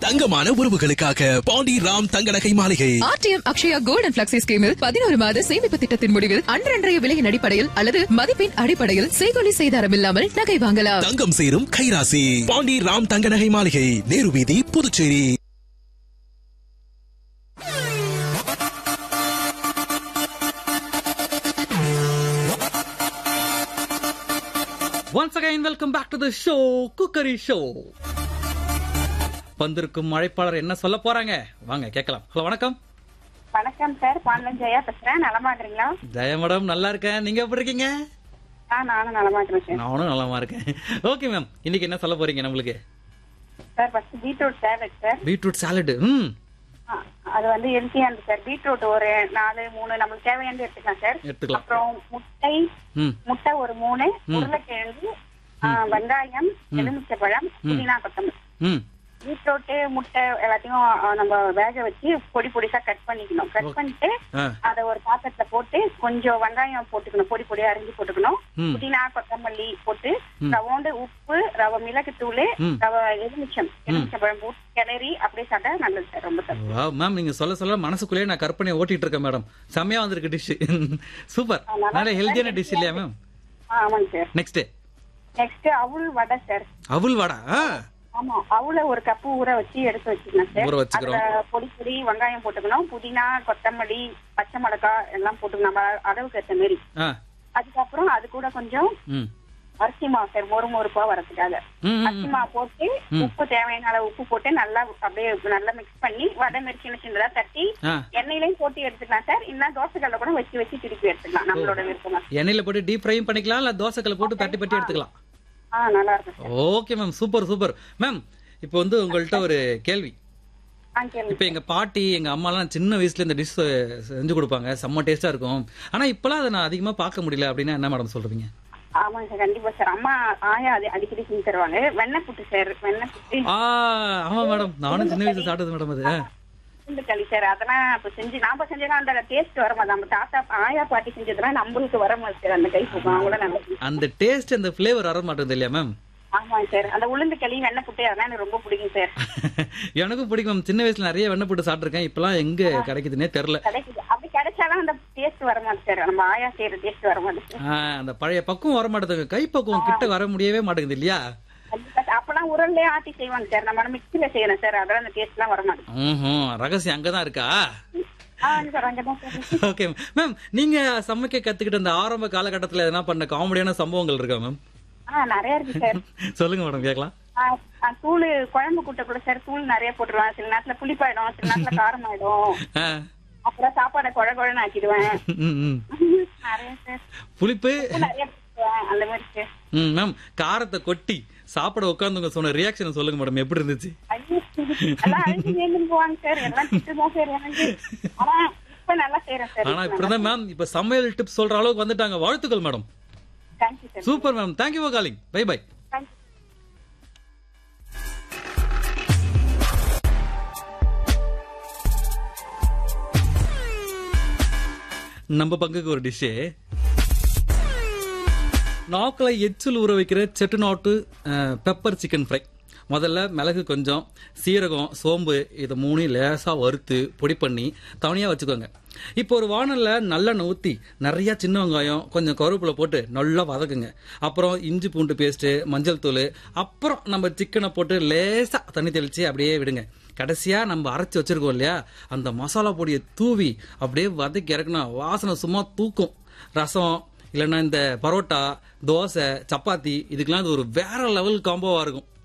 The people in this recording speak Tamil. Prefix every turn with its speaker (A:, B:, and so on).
A: தங்கமான உறவுகளுக்காக Pandi Ram Thanga Nagai Maaligai
B: RTM Akshaya gold and flexi ஸ்கீமில் பதினோரு மாத சேமிப்பு திட்டத்தின் முடிவில் அன்றன்றைய விலையின் அடிப்படையில் அல்லது மதிப்பின் அடிப்படையில் செய்கொலி செய்தாரம் இல்லாமல் நகை வாங்கலாம்
A: தங்கம் சேரும் கைராசி பாண்டி ராம் தங்க நகை மாளிகை நேரு வீதி Puducherry
C: once again welcome back to the show cookery show வந்திருக்கும் அழைப்பாளர் என்ன சொல்ல போறாங்க வாங்க கேட்கலாம் ஹலோ வணக்கம்
D: வணக்கம் சார் பாண்டன் ஜெயா பேசுறேன் நலமா இருக்கிறீங்களா
C: ஜெய மேடம் நல்லா இருக்கேன் நீங்க எப்படி இருக்கீங்க
D: ஆ நானும் நலமா இருக்கிறேன் சார்
C: நானும் நலமா இருக்கேன் ஓகே மேம் இன்னைக்கு என்ன சொல்ல போறீங்க நம்மளுக்கு
D: sir first beetroot salad sir
C: beetroot salad ம்
D: ஆ, அது வந்து ஹெல்த்தியானது சார் பீட்ரூட் ஒரு நாலு மூணு நமக்கு தேவையானது எடுத்துக்கலாம் சார்
C: எடுத்துக்கலாம்
D: அப்புறம் முட்டை
C: ம்
D: முட்டை ஒரு மூணு உருளைக்கிழங்கு ஆ, வெங்காயம் எலுமிச்சைப்பழம் புதினா கொத்தமல்லி
C: ம்
D: பீட்ரூட் முட்டை எல்லாத்தையும் ஆ, நம்ம வேக வச்சு பொடி பொடிசா கட் பண்ணிக்கணும் கட் பண்ணிட்டு
C: ஆ
D: அத ஒரு பாத்திரத்துல போட்டு கொஞ்சம் வெங்காயம் போட்டுக்கணும் பொடி பொடியா அரிஞ்சு போட்டுக்கணும்
C: ம்.
D: புதினா கொத்தமல்லி போட்டு ரவோண்டு உப்பு ரவை மிளகு தூள்
C: ம்.
D: ரவை எலுமிச்சம் எலுமிச்சம்பழம் போட்டு கிளறி அப்படியே சாப்பிட்டா நல்லது சார் ரொம்ப சார்
C: வா மேம் நீங்க சொல்ல சொல்ல மனசுக்குள்ளேயே நான் கற்பனையை ஓட்டிட்டு இருக்கேன் மேடம் செம்மையா வந்திருக்கு டிஷ் சூப்பர் நல்ல ஹெல்த்தியான டிஷ் இல்லையா மேம்
D: ஆமாங்க sir
C: next
D: next aval vada sir
C: aval vada ஆ
D: ஆமா அவுள ஒரு கப்பு ஊற வச்சு எடுத்து வச்சுக்கணும் சார்
C: ஊற வச்சுக்கிறோம்.
D: அதுல பொடி பொடி வெங்காயம் போட்டுக்கணும் புதினா கொத்தமல்லி பச்சை மிளகாய் எல்லாம் போட்டுக்கணும் நம்ம அளவுக்கு ஏற்ற மாதிரி
C: ஆ
D: அதுக்கப்புறம் அது கூட கொஞ்சம்
C: ம்
D: அரிசி மாவு சார் மொறு மொறுப்பா வரதுக்காக
C: ம்
D: அரிசி மாவு போட்டு உப்பு தேவையான அளவு உப்பு போட்டு நல்லா அப்படியே நல்லா மிக்ஸ் பண்ணி வடை மாரி சின்ன சின்னதா தட்டி
C: ஆ
D: எண்ணெயிலையும் போட்டு எடுத்துக்கலாம் சார் இல்ல தோசைக்கல்ல கூட வச்சு வச்சு திருப்பி எடுத்துக்கலாம் நம்மளோட விருப்பம்
C: எண்ணெயில போட்டு டீப் ஃப்ரையும் பண்ணிக்கலாம் இல்ல தோசைக்கல்ல போட்டு தட்டி பட்டி எடுத்துக்கலாம்
D: ஆ நல்லா இருக்கும் sir
C: okay ma'am super super ma'am இப்போ வந்து உங்கள்கிட்ட ஒரு கேள்வி
D: ஆ கேளுங்க
C: இப்போ எங்க பாட்டி எங்க அம்மாலாம் சின்ன வயசுல இந்த டிஷ் செஞ்சு கொடுப்பாங்க செம்ம டேஸ்டா இருக்கும் ஆனா இப்பெல்லாம் அதை நான் அதிகமா பார்க்க முடியல அப்படின்னா என்ன மேடம் சொல்றீங்க
D: ஆமாங்க சார் கண்டிப்பா சார் அம்மா ஆயா அது அடிக்கடி செஞ்சு தருவாங்க வெண்ணெய் புட்டு சார் வெண்ணெய் புட்டு
C: ஆ ஆமா மேடம் நானும் சின்ன வயசுல சாப்பிட்டது மேடம் அது
D: பூண்டு களி சார் அதெல்லாம் இப்ப செஞ்சு நாம செஞ்சதா அந்த டேஸ்ட் வர மாதிரி நம்ம தாத்தா ஆயா பாட்டி செஞ்சதுலாம் நம்மளுக்கு வர மாதிரி சார் அந்த கை போகும் அவங்கள நல்லா செஞ்சு-
C: அந்த டேஸ்ட் அந்த ஃபிளேவர் வர மாட்டேங்குது இல்லையா மேம்
D: ஆமாங்க சார் அந்த உளுந்து களி வெண்ணெய் புட்டு அதெல்லாம் எனக்கு ரொம்ப பிடிக்கும் சார்
C: எனக்கும் பிடிக்கும் மேம் சின்ன வயசுல நிறைய வெண்ணெய் போட்டு சாப்பிட்டுருக்கேன் இப்பெல்லாம் எங்க கிடைக்குதுன்னே தெரியல
D: கிடைக்குது அப்படி கிடைச்சாலும் அந்த டேஸ்ட் வர மாதிரி சார் நம்ம ஆயா செய்யற டேஸ்ட் வர மாதிரி
C: ஆ, அந்த பழைய பக்குவம் வர மாட்டேங்குது கை பக்குவம் கிட்ட வர முடியவே மாட்டேங்குது இல்லையா
D: கண்டிப்பா சார். அப்பெல்லாம் உரல்லே ஆட்டி செய்வாங்க சார் நம்ம மிக்சில செய்யணும் சார் அதெல்லாம் அந்த டேஸ்ட் எல்லாம் வர மாட்டேங்குது
C: ம்ஹும். ரகசியம் அங்கதான் இருக்கா
D: ஆ சார் அங்கதான் சார்
C: ஓகே மேம் நீங்க சமைக்க கத்துக்கிட்ட அந்த ஆரம்ப காலகட்டத்துல எதனா பண்ண காமெடியான சம்பவங்கள் இருக்கா மேம்
D: ஆ நிறைய இருக்கு சார்
C: சொல்லுங்க மேடம் கேட்கலாம்
D: ஆ, ஆ, தூள் குழம்பு கூட்ட கூட சார் தூள் நிறைய போட்டுருவேன் சில நேரத்துல புளிப்பாயிடும் சில நேரத்துல காரம் ஆயிடும்
C: ஆ.
D: அப்புறம் சாப்பாடை குழ குழன்னு ஆக்கிடுவேன்
C: ம், ம்.
D: நிறைய சார்
C: புளிப்பு
D: நிறைய போட்டுருவேன். அந்த மாதிரி சார்
C: ம் மேம் காரத்தை கொட்டி சாப்பிட உட்காந்துங்க சொன்ன ரியாக்ஷன் சொல்லுங்க மேடம் எப்படி இருந்துச்சு
D: ஐயோ, எல்லாம் அழுது நேர்ந்து போவாங்க சார் எல்லாம் திட்டுதான் சார் எனக்கு ஆனா இப்ப நல்லா செய்யறேன் சார்
C: ஆனா இப்படிதான் மேம் இப்ப சமையல் டிப்ஸ் சொல்ற அளவுக்கு வந்துட்டாங்க வாழ்த்துக்கள் madam
D: thank you sir
C: super ma'am thank you for calling bye bye
D: thank you
C: நம்ம பங்குக்கு ஒரு டிஷ்ஷு நாக்கில் எச்சில் ஊற வைக்கிற செட்டுநாட்டு பெப்பர் சிக்கன் ஃப்ரை முதல்ல மிளகு கொஞ்சம் சீரகம் சோம்பு இதை மூணையும் லேசாக வறுத்து பொடி பண்ணி தனியாக வச்சுக்கோங்க இப்போ ஒரு வானலில் நல்லெண்ணெய் ஊற்றி நிறையா சின்ன வெங்காயம் கொஞ்சம் கருவேப்பிலை போட்டு நல்லா வதக்குங்க அப்புறம் இஞ்சி பூண்டு பேஸ்ட்டு மஞ்சள் தூள் அப்புறம் நம்ம சிக்கனை போட்டு லேசாக தண்ணி தெளித்து அப்படியே விடுங்க கடைசியாக நம்ம அரைச்சி வச்சிருக்கோம் இல்லையா அந்த மசாலா பொடியை தூவி அப்படியே வதக்கி இறக்கணும் வாசனை சும்மா தூக்கும் ரசம் இல்லைன்னா இந்த பரோட்டா தோசை சப்பாத்தி இதுக்கெல்லாம் இது ஒரு வேற லெவல் காம்போவா இருக்கும்